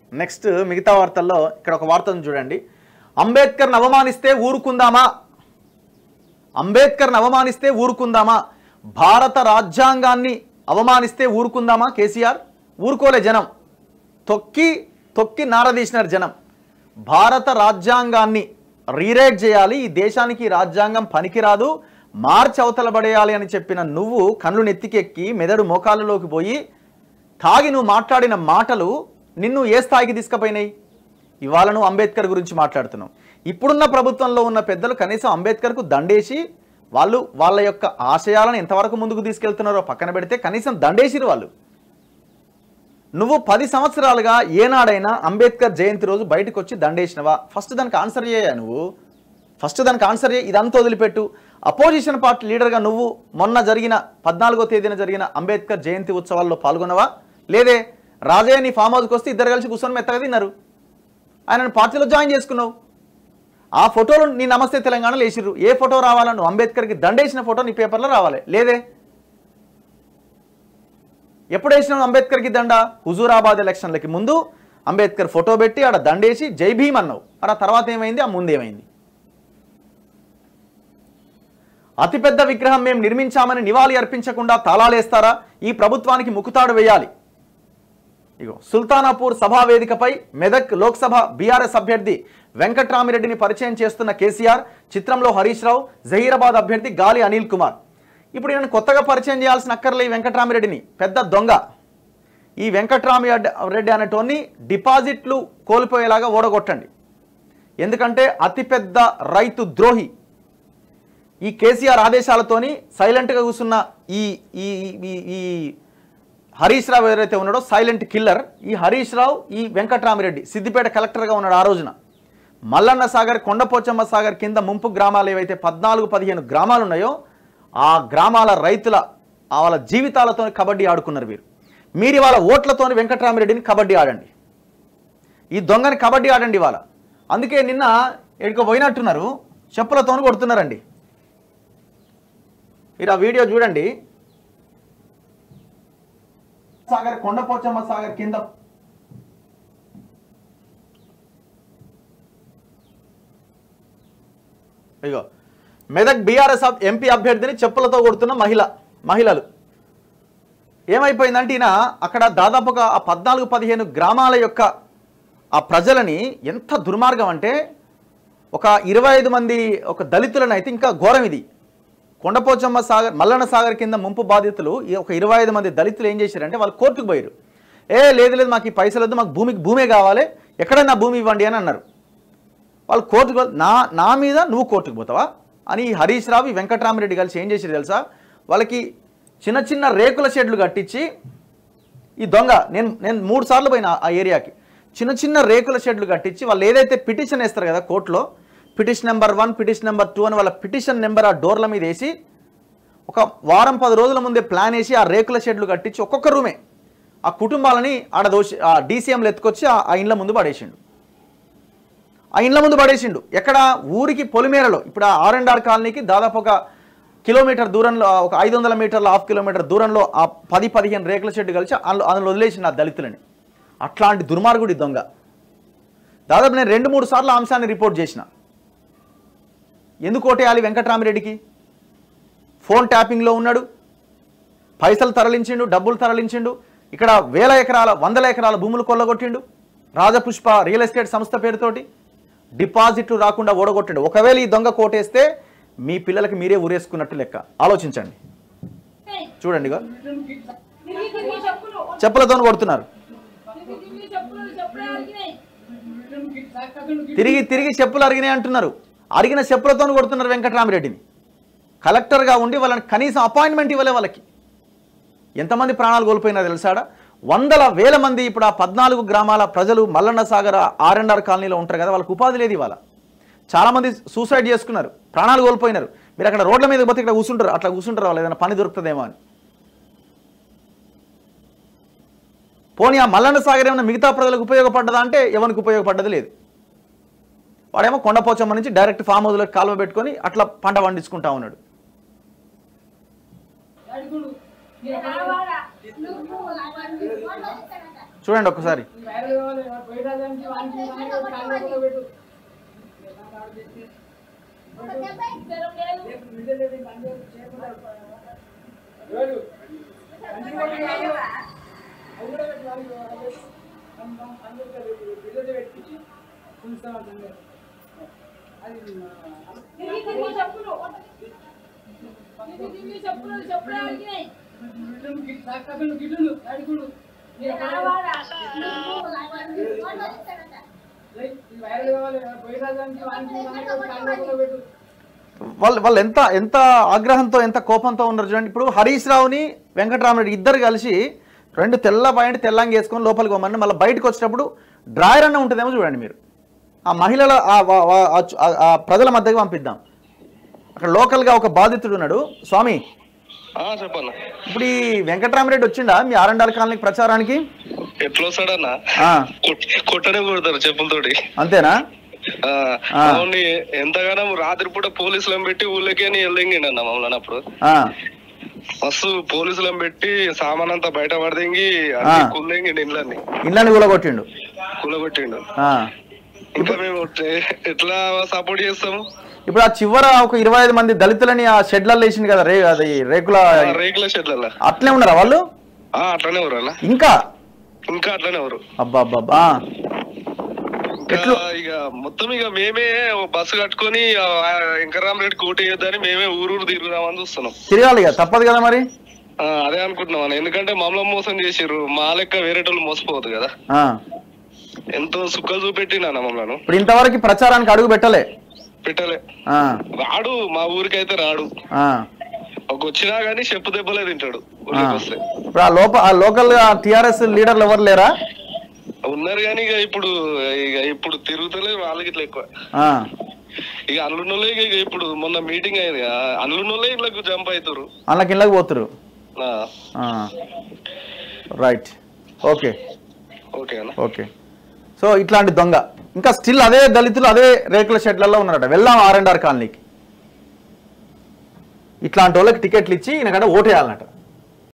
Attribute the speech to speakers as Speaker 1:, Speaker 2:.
Speaker 1: Next మిగతా వార్తల్లో ఇక్కడ ఒక వార్తను చూడండి అంబేద్కర్ని అవమానిస్తే ఊరుకుందామా అంబేద్కర్ని అవమానిస్తే ఊరుకుందామా భారత రాజ్యాంగాన్ని అవమానిస్తే ఊరుకుందామా కేసీఆర్ ఊరుకోలే జనం తొక్కి తొక్కి నారదీసినారు జనం భారత రాజ్యాంగాన్ని రీరేట్ చేయాలి ఈ దేశానికి ఈ రాజ్యాంగం పనికిరాదు మార్చి అవతల పడేయాలి అని చెప్పిన నువ్వు కళ్ళు నెత్తికెక్కి మెదడు మోకాళ్ళలోకి పోయి తాగి నువ్వు మాట్లాడిన మాటలు నిన్ను ఏ స్థాయికి తీసుకుపోయినాయి ఇవాళ నువ్వు అంబేద్కర్ గురించి మాట్లాడుతున్నావు ఇప్పుడున్న ప్రభుత్వంలో ఉన్న పెద్దలు కనీసం అంబేద్కర్కు దండేసి వాళ్ళు వాళ్ళ యొక్క ఆశయాలను ఎంతవరకు ముందుకు తీసుకెళ్తున్నారో పక్కన పెడితే కనీసం దండేసిరు వాళ్ళు నువ్వు పది సంవత్సరాలుగా ఏనాడైనా అంబేద్కర్ జయంతి రోజు బయటకు వచ్చి దండేసినవా ఫస్ట్ దానికి ఆన్సర్ చేయ నువ్వు ఫస్ట్ దానికి ఆన్సర్ చేయి ఇదంతా వదిలిపెట్టు అపోజిషన్ పార్టీ లీడర్గా నువ్వు మొన్న జరిగిన పద్నాలుగో తేదీన జరిగిన అంబేద్కర్ జయంతి ఉత్సవాల్లో పాల్గొనవా లేదే రాజయ్య నీ ఫామ్ హౌస్కి వస్తే ఇద్దరు కలిసి కూర్చొని మెత్తగా తిన్నారు ఆయనను పార్టీలో జాయిన్ చేసుకున్నావు ఆ ఫోటోలు నీ నమస్తే తెలంగాణలో వేసిర్రు ఏ ఫోటో రావాలా నువ్వు అంబేద్కర్కి దండేసిన ఫోటో నీ పేపర్లో రావాలి లేదే ఎప్పుడు వేసినావు అంబేద్కర్కి దండ హుజూరాబాద్ ఎలక్షన్లకి ముందు అంబేద్కర్ ఫోటో పెట్టి ఆడ దండేసి జై భీమ్ అన్నావు మరి ఆ తర్వాత ఏమైంది ఆ ముందు ఏమైంది అతిపెద్ద విగ్రహం మేము నిర్మించామని నివాళి అర్పించకుండా తాళాలేస్తారా ఈ ప్రభుత్వానికి ముకుతాడు వేయాలి ఇగో సుల్తానాపూర్ సభా వేదికపై మెదక్ లోక్సభ బీఆర్ఎస్ అభ్యర్థి వెంకట్రామిరెడ్డిని పరిచయం చేస్తున్న కేసీఆర్ చిత్రంలో హరీష్ రావు జహీరాబాద్ అభ్యర్థి గాలి అనిల్ కుమార్ ఇప్పుడు ఈయన కొత్తగా పరిచయం చేయాల్సిన అక్కర్లే ఈ వెంకట్రామిరెడ్డిని పెద్ద దొంగ ఈ వెంకట్రామి రెడ్డి అనేటోన్ని డిపాజిట్లు కోల్పోయేలాగా ఓడగొట్టండి ఎందుకంటే అతిపెద్ద రైతు ద్రోహి ఈ కేసీఆర్ ఆదేశాలతోని సైలెంట్గా కూర్చున్న ఈ ఈ ఈ ఈ హరీష్ రావు ఎవరైతే ఉన్నాడో సైలెంట్ కిల్లర్ ఈ హరీష్ రావు ఈ వెంకట్రామిరెడ్డి సిద్దిపేట కలెక్టర్గా ఉన్నాడు ఆ రోజున మల్లన్న సాగర్ కొండపోచమ్మ సాగర్ కింద ముంపు గ్రామాలు ఏవైతే పద్నాలుగు పదిహేను గ్రామాలు ఉన్నాయో ఆ గ్రామాల రైతుల ఆ వాళ్ళ జీవితాలతో కబడ్డీ ఆడుకున్నారు వీరు మీరు ఇవాళ ఓట్లతోని వెంకట్రామిరెడ్డిని కబడ్డీ ఆడండి ఈ దొంగని కబడ్డీ ఆడండి ఇవాళ అందుకే నిన్న ఎడుకో పోయినట్టున్నారు చెప్పులతోని కొడుతున్నారండి మీరు ఆ వీడియో చూడండి సాగర్ కొండపోచమ్మ సాగర్ కింద ఇగో మెదక్ బీఆర్ఎస్ ఎంపీ అభ్యర్థిని చెప్పులతో కొడుతున్న మహిళ మహిళలు ఏమైపోయిందంటే ఈయన అక్కడ దాదాపుగా ఆ పద్నాలుగు పదిహేను గ్రామాల యొక్క ఆ ప్రజలని ఎంత దుర్మార్గం అంటే ఒక ఇరవై ఐదు మంది ఒక దళితులను అయితే ఇంకా ఘోరం ఇది కొండపోచమ్మ సాగర్ మల్లన్న సాగర్ కింద ముంపు బాధితులు ఈ ఒక ఇరవై ఐదు మంది దళితులు ఏం చేశారంటే వాళ్ళు కోర్టుకు పోయారు ఏ లేదు లేదు మాకు ఈ పైసలు వద్దు మాకు భూమికి భూమే కావాలి ఎక్కడైనా భూమి ఇవ్వండి అని అన్నారు వాళ్ళు కోర్టుకు పో- నా నా మీద నువ్వు కోర్టుకు పోతావా అని ఈ హరీష్ రావు ఈ వెంకటరామరెడ్డి కలిసి ఏం చేశారు తెలుసా వాళ్ళకి చిన్న చిన్న రేకుల షెడ్లు కట్టించి ఈ దొంగ నేను నేను మూడు సార్లు పోయిన ఆ ఏరియాకి చిన్న చిన్న రేకుల షెడ్లు కట్టించి వాళ్ళు ఏదైతే పిటిషన్ వేస్తారు కదా కోర్టులో petition number one petition number two అని వాళ్ళ పిటిషన్ నెంబర్ ఆ డోర్ల మీద వేసి ఒక వారం పది రోజుల ముందే ప్లాన్ వేసి ఆ రేకుల షెడ్లు కట్టించి ఒక్కొక్క రూమే ఆ కుటుంబాలని ఆడ దోషి ఆ డీసీఎంలు ఎత్తుకొచ్చి ఆ- ఆ ఇండ్ల ముందు పడేసిండు ఆ ఇండ్ల ముందు పడేసిండు ఎక్కడ ఊరికి పొలిమేరలో ఇప్పుడు ఆ ఆర్ అండ్ ఆర్ కాలనీకి దాదాపు ఒక కిలోమీటర్ దూరంలో ఆ ఒక ఐదు వందల మీటర్ల హాఫ్ కిలోమీటర్ దూరంలో ఆ పది పదిహేను రేకుల షెడ్ కలిసి అందులో అందులో వదిలేసిండు ఆ దళితులని అట్లాంటి దుర్మార్గుడి దొంగ దాదాపు నేను రెండు మూడు సార్లు ఆ అంశాన్ని రిపోర్ట్ చేసిన ఎందుకు ఓటేయాలి వెంకట్రామిరెడ్డికి ఫోన్ ట్యాపింగ్లో ఉన్నాడు పైసలు తరలించిండు డబ్బులు తరలించిండు ఇక్కడ వేల ఎకరాల వందల ఎకరాల భూములు కొల్లగొట్టిండు రాజపుష్ప రియల్ ఎస్టేట్ సంస్థ పేరుతోటి డిపాజిట్లు రాకుండా ఓడగొట్టాడు ఒకవేళ ఈ దొంగ కోటేస్తే మీ పిల్లలకి మీరే ఊరేసుకున్నట్టు లెక్క ఆలోచించండి చూడండి ఇగో చెప్పులతో కొడుతున్నారు తిరిగి తిరిగి చెప్పులు అరిగినాయి అంటున్నారు అరిగిన చెప్పులతో కొడుతున్నారు వెంకటరామిరెడ్డిని కలెక్టర్గా ఉండి వాళ్ళని కనీసం అపాయింట్మెంట్ ఇవ్వలే వాళ్ళకి ఎంతమంది ప్రాణాలు కోల్పోయినారో తెలుసాడా వందల వేల మంది ఇప్పుడు ఆ పద్నాలుగు గ్రామాల ప్రజలు Mallanna Sagar R and R కాలనీలో ఉంటారు కదా వాళ్ళకి ఉపాధి లేదు ఇవాళ చాలామంది సూసైడ్ చేసుకున్నారు ప్రాణాలు కోల్పోయినారు మీరు అక్కడ రోడ్ల మీద పోతే ఇక్కడ కూర్చుంటారు అట్లా కూర్చుంటారు వాళ్ళు ఏదైనా పని దొరుకుతుందేమో అని పోనీ ఆ మల్లన్న సాగర్ ఏమైనా మిగతా ప్రజలకు ఉపయోగపడ్డదా అంటే ఎవరికి ఉపయోగపడ్డది లేదు వాడేమో కొండపోచమ్మ నుంచి డైరెక్ట్ ఫామ్ హౌస్లోకి కాలువ పెట్టుకొని అట్లా పంట పండించుకుంటా ఉన్నాడు చూడండి ఒక్కసారి
Speaker 2: వైరల్ కావాలి పోయి రాజానికి వానికి మనకి ఒక కాలు కూడా పెట్టు వీడియో లేదు, బండి చేయకుండా ఎవరు? బండి కూడా కాదు. అవి కూడా పెట్టు, అవి కూడా పెట్టు. బండి- బండి- బండి కూడా పెట్టు. వీడియో పెట్టించి ఉంచుతాం బండి. అది గిట్లుండు, గిట్- డాక్టర్లు గిట్లుండు, అడుగుడు. మీరు ఎక్కడ- లై, ఇది వైరల్ కావాలి పోయి రాజానికి వానికి మనకి ఒక కాలు కూడా పెట్టు
Speaker 1: వాళ్ళు వాళ్ళు ఎంత ఎంత ఆగ్రహంతో ఎంత కోపంతో ఉన్నారు చూడండి ఇప్పుడు హరీష్ రావుని వెంకటరామరెడ్డి ఇద్దరు కలిసి రెండు తెల్ల పాయింట్ తెల్లంగి వేసుకొని లోపలికి పోమని మళ్ళీ బయటకు వచ్చేటప్పుడు డ్రాయర్ అన్న ఉంటుందేమో చూడండి మీరు ఆ మహిళల ఆ వా- వా- ఆ చు- ఆ- ఆ ప్రజల మధ్యకి పంపిద్దాం అక్కడ లోకల్గా ఒక బాధితుడు ఉన్నాడు స్వామి
Speaker 3: ఆ చెప్పన్న
Speaker 1: ఇప్పుడు ఈ వెంకటరామరెడ్డి వచ్చిండా మీ ఆరండాల కాలనీకి ప్రచారానికి
Speaker 3: ఎట్లా వస్తాడన్న
Speaker 1: ఆ,
Speaker 3: కొట్- కొట్టనే కొడతారు చెప్పులతోటి
Speaker 1: అంతేనా
Speaker 3: ఆ,
Speaker 1: ఆ.
Speaker 3: అవును ఎంతగానో రాత్రి పూట పోలీసులను పెట్టి ఊళ్ళకే వెళ్ళింగిండి అన్న మమ్మల్ని అప్పుడు
Speaker 1: ఆ,
Speaker 3: మస్తు పోలీసులను పెట్టి సామాన్ అంతా బయట పడదింగి
Speaker 1: ఆ.
Speaker 3: కుల్లెంగిండి ఇండ్లన్నీ
Speaker 1: ఇండ్లని కూడా కొట్టిండు
Speaker 3: కులగొట్టిండు
Speaker 1: ఆ.
Speaker 3: ఇంకా మేము ఎ- ఎట్లా సపోర్ట్ చేస్తాము
Speaker 1: ఇప్పుడు ఆ చివర ఒక ఇరవై ఐదు మంది దళితులని ఆ షెడ్లలో వేసింది కదా రే అది రేకుల
Speaker 3: ఆ, రేకుల షెడ్ల
Speaker 1: అట్లే ఉన్నారా వాళ్ళు
Speaker 3: అట్లనే ఎవరు అన్న
Speaker 1: ఇంకా
Speaker 3: ఇంకా అట్లనే ఎవరు
Speaker 1: అబ్బా అబ్బా అబ్బా. ఆ,
Speaker 3: ఇంకా
Speaker 1: ఎట్లు?
Speaker 3: ఇక మొత్తం ఇక మేమే ఓ బస్సు కట్టుకొని వెంకరామ్ రెడ్డి కోటి వేద్దని మేమే ఊరూరు తిరుగుదామని చూస్తున్నాం
Speaker 1: తిరగాలి ఇక తప్పదు కదా మరి
Speaker 3: ఆ, అదే అనుకుంటున్నాం అన్న ఎందుకంటే మమ్మల్ని మోసం చేసిర్రు మా లెక్క వేరేటోళ్ళు మోసపోవద్దు కదా
Speaker 1: ఆ.
Speaker 3: ఎంతో సుక్కలు చూపెట్టినా మమ్మల్ని
Speaker 1: ఇప్పుడు ఇంతవరకు ప్రచారానికి అడుగు పెట్టలే
Speaker 3: పెట్టలే
Speaker 1: ఆ,
Speaker 3: రాడు మా ఊరికైతే రాడు
Speaker 1: ఆ,
Speaker 3: ఒక వచ్చినా గానీ చెప్పు దెబ్బలే తింటాడు
Speaker 1: ఆ.
Speaker 3: ఊరికి వస్తే
Speaker 1: ఇప్పుడు ఆ లోప ఆ లోకల్ టిఆర్ఎస్ లీడర్లు ఎవరు లేరా
Speaker 3: ఉన్నారు కానీ ఇక ఇప్పుడు ఇక ఇప్పుడు తిరుగుతలేదు వాళ్ళకి ఇట్లా ఎక్కువ
Speaker 1: ఆ,
Speaker 3: ఇక అల్లున్నోళ్ళే ఇక ఇక ఇప్పుడు మొన్న మీటింగ్ అయింది కదా, అల్లున్నోళ్ళే ఇట్లా జంప్ అవుతారు
Speaker 1: అందులోకి ఇళ్ళకి పోతురు ఆ, రైట్ ఓకే
Speaker 3: ఓకే అన్న
Speaker 1: ఓకే సో ఇట్లాంటి దొంగ ఇంకా స్టిల్ అదే దళితులు అదే రేకుల షెడ్లలో ఉన్నారట వెళ్దాం ఆర్ అండ్ ఆర్ కాలనీకి ఇట్లాంటి వాళ్ళకి టికెట్లు ఇచ్చి ఈయనకంటే ఓటేయాలన్నట